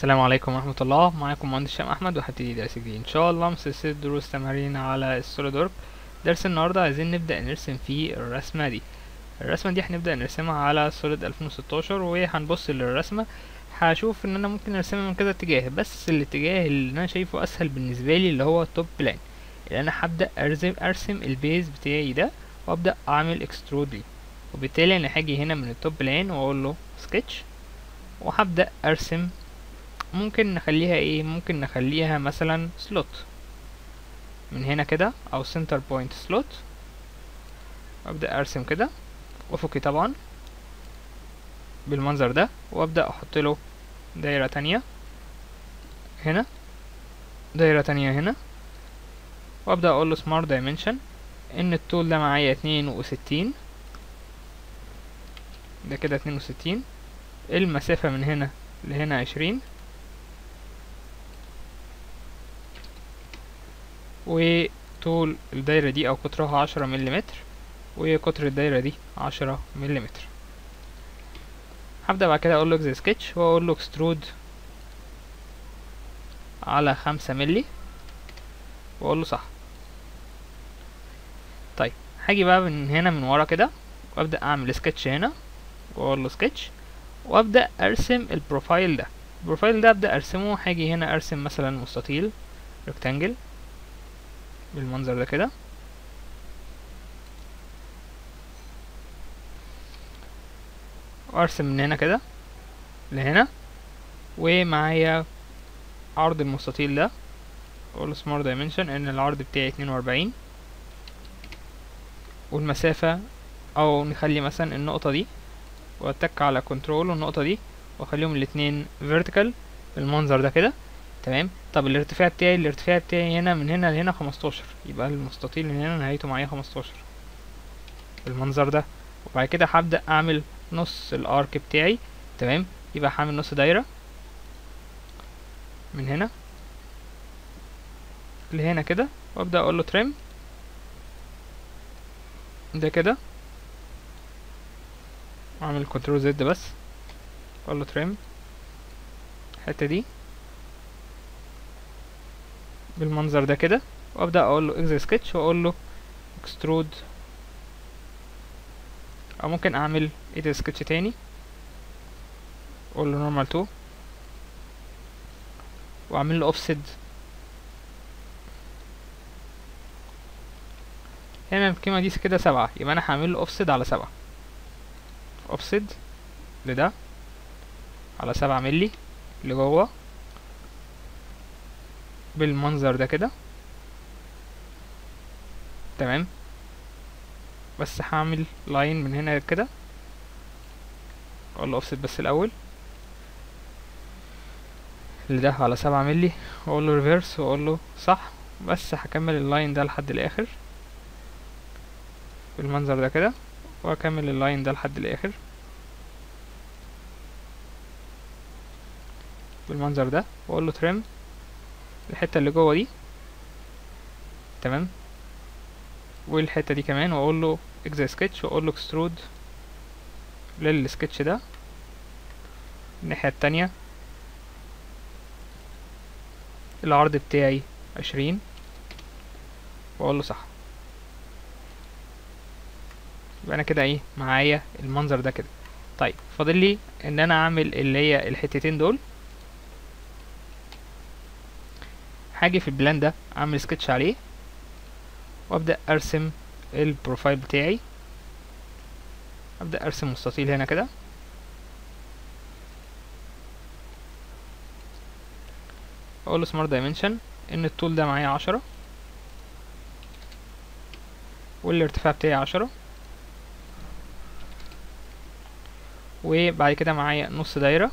السلام عليكم ورحمة الله معاكم مهندس هشام أحمد وهبتدي درس جديد إن شاء الله من سلسلة دروس تمارين على السوليد ورك درس النهاردة عايزين نبدأ نرسم فيه الرسمة دي الرسمة دي هنبدأ نرسمها على سوليد 2016 وهنبص للرسمة هشوف ان انا ممكن ارسمها من كذا اتجاه بس الاتجاه اللي انا شايفه اسهل بالنسبة لي اللي هو التوب بلان اللي انا هبدأ ارسم ارسم البيز بتاعي ده وابدأ اعمل اكسترود ليه وبالتالي انا هاجي هنا من التوب بلان واقول له سكتش وهبدأ ارسم ممكن نخليها ايه ممكن نخليها مثلا سلوت من هنا كده او سنتر بوينت سلوت وابدا ارسم كده افقي طبعا بالمنظر ده وابدا احط له دايره تانية هنا دايره تانية هنا وابدا اقول له سمارت دايمنشن ان الطول ده معايا اتنين وستين ده كده اتنين وستين المسافه من هنا لهنا عشرين وطول الدايرة دي أو قطرها عشرة مليمتر وقطر الدايرة دي عشرة مليمتر هبدأ بعد كده أقول له زي سكتش وأقول له اكسترود على خمسة ملي وأقول له صح طيب هاجي بقى من هنا من ورا كده وأبدأ أعمل سكتش هنا وأقول له سكتش وأبدأ أرسم البروفايل ده البروفايل ده أبدأ أرسمه هاجي هنا أرسم مثلا مستطيل ريكتانجل بالمنظر ده كده وارسم من هنا كده لهنا ومعايا عرض المستطيل ده اقول سمارت دايمنشن ان العرض بتاعي اتنين واربعين والمسافة او نخلي مثلا النقطة دي واتك على كنترول والنقطة دي واخليهم الاتنين فيرتيكال بالمنظر ده كده تمام طب الارتفاع بتاعي الارتفاع بتاعي هنا من هنا لهنا خمستاشر يبقى المستطيل من هنا نهايته معايا خمستاشر بالمنظر ده وبعد كده هبدأ اعمل نص الارك بتاعي تمام يبقى هعمل نص دايرة من هنا لهنا كده وابدأ اقول له تريم ده كده واعمل كنترول زد بس اقول له تريم الحتة دي بالمنظر ده كده وابدا اقول له اكزر سكتش واقول له اكسترود او ممكن اعمل ايديت سكتش تاني اقول له نورمال 2 واعمل له اوفسيد هنا القيمه دي كده سبعة يبقى انا هعمل له اوفسيد على سبعة اوفسيد لده على سبعة ملي لجوه بالمنظر ده كده تمام بس هعمل لاين من هنا كده اقول له اوفست بس الاول لده على سبعة ملي واقول له ريفيرس واقول له صح بس هكمل اللاين ده لحد الاخر بالمنظر ده كده واكمل اللاين ده لحد الاخر بالمنظر ده واقول له تريم الحته اللي جوه دي تمام والحته دي كمان واقول له اكزا سكتش واقول له اكسترود للسكتش ده الناحيه التانية العرض بتاعي عشرين واقول له صح يبقى انا كده ايه معايا المنظر ده كده طيب فاضل لي ان انا اعمل اللي هي الحتتين دول هاجي في البلان ده اعمل سكتش عليه وابدا ارسم البروفايل بتاعي ابدا ارسم مستطيل هنا كده اقول له سمارت دايمنشن ان الطول ده معايا عشرة والارتفاع بتاعي عشرة وبعد كده معايا نص دايره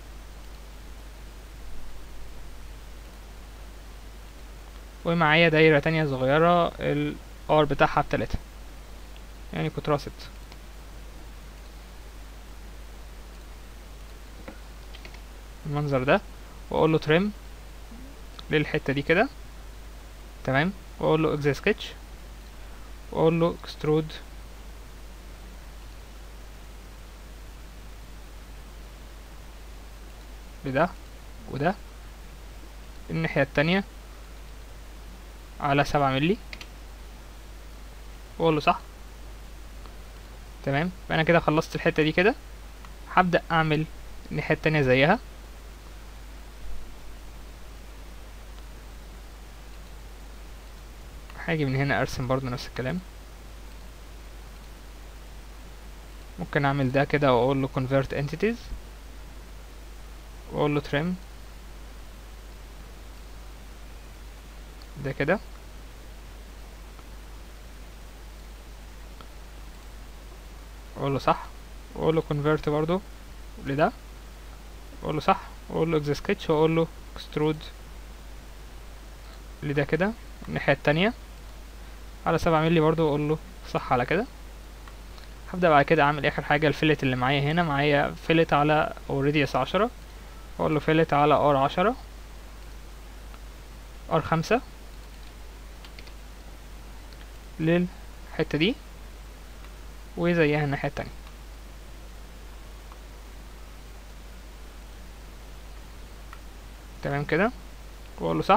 ومعايا دايرة تانية صغيرة الار بتاعها بتلاتة يعني قطرها ست المنظر ده واقول له تريم للحتة دي كده تمام واقول له اكزا سكتش واقول له اكسترود لده وده الناحية التانية على سبعة ملي واقول له صح تمام فانا كده خلصت الحتة دي كده هبدأ اعمل الناحية التانية زيها هاجي من هنا ارسم برضو نفس الكلام ممكن اعمل ده كده واقول له convert entities واقول له trim ده كده اقول له صح واقول له convert برضو لده واقول له صح واقول له exe sketch واقول له extrude لده كده الناحية التانية على سبعة ملي برضو واقول له صح على كده هبدأ بعد كده اعمل اخر حاجة الفيلت اللي معايا هنا معايا فيلت على اوريديوس عشرة اقول له فيلت على ار عشرة ار خمسة للحتة دي وزيها الناحية التانية تمام كده واقول له صح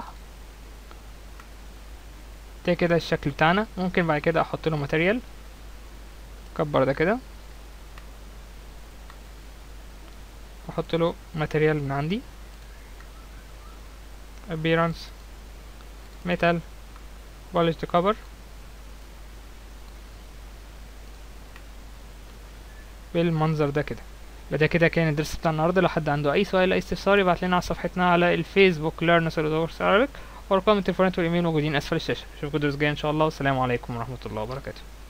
ده كده الشكل بتاعنا ممكن بعد كده احط له ماتيريال كبر ده كده احط له ماتيريال من عندي appearance metal polished copper بالمنظر ده كده ده كده كان الدرس بتاع النهارده لو حد عنده اي سؤال اي استفسار يبعت لنا على صفحتنا على الفيسبوك learn Arabic وارقام التليفونات والايميل موجودين اسفل الشاشه اشوفكم الدرس الجاي ان شاء الله والسلام عليكم ورحمه الله وبركاته